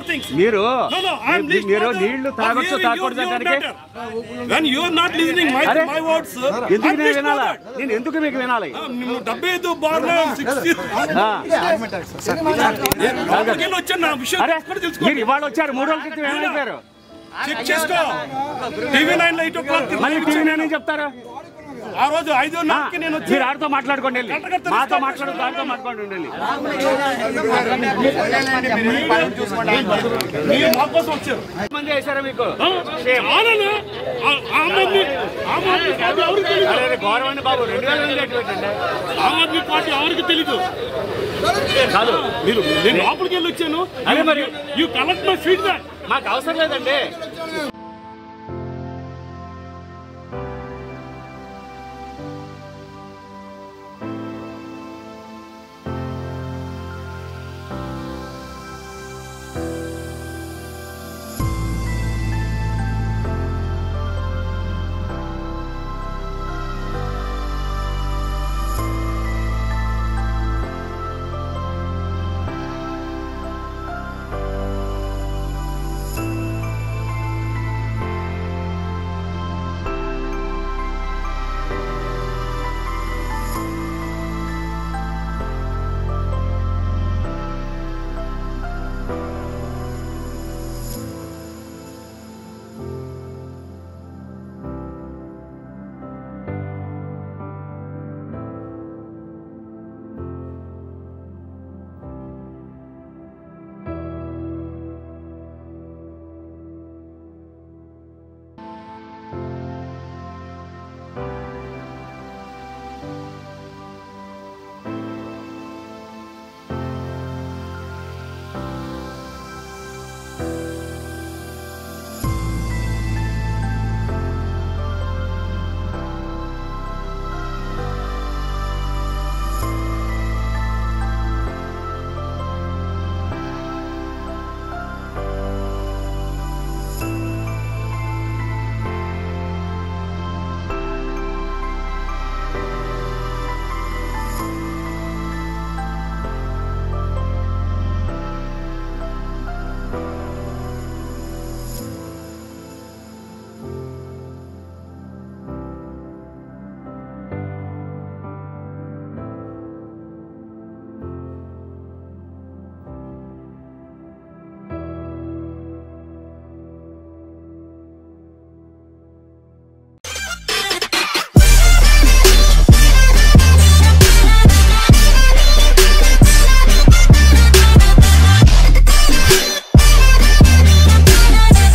things. మీరు No, no, I'm me- least మీరు bothered నీళ్లు of తాగొచ్చు hearing తాగకూడదు your- your అనడానికి matter. When you are not listening my అరే, my words, sir, ఎందుకు I'm నేను least వినాలా bothered. నేను ఎందుకు మీకు వినాలి ఆ, నువ్వు డెబ్బై ఐదు బార్లో సిక్స్టీ ఆ, లోపలికి వెళ్ళి వచ్చాను నా విషయం అరే ఎక్కడ తెలుసుకో మీరు ఇవాళ వచ్చారు మూడు రోజుల క్రితం ఏమైపోయారు చెక్ చేసుకో టీవీ నైన్ లో ఎయిట్ ఓ క్లాక్ మళ్ళీ టీవీ నేను చెప్తారు ఆ రోజు ఐదు ఆ, నాలుగుకి నేను మీరు వచ్చి ఆడితో మాట్లాడుకోండి వెళ్ళి కట్టకట్ట మాతో మాట్లాడు దాంతో మాట్లాడుకోండి వెళ్ళి మీరు మా కోసం వచ్చారు మంది వేశారా మీకు ఆనను ఆమ్ ఆద్మీ ఆమ్ ఆద్మీ పార్టీ ఎవరికి తెలియదు అరే అరే, గౌరవాన్ని బాబు రెండు వేల మంది ఎటు పెట్టండి ఆమ్ ఆద్మీ పార్టీ ఎవరికి తెలీదు కాదు మీరు నేను లోపలికి వెళ్ళి వచ్చాను అరే మరి యూ కలెక్ట్ మై ఫీడ్బ్యాక్ మాకు అవసరం లేదండి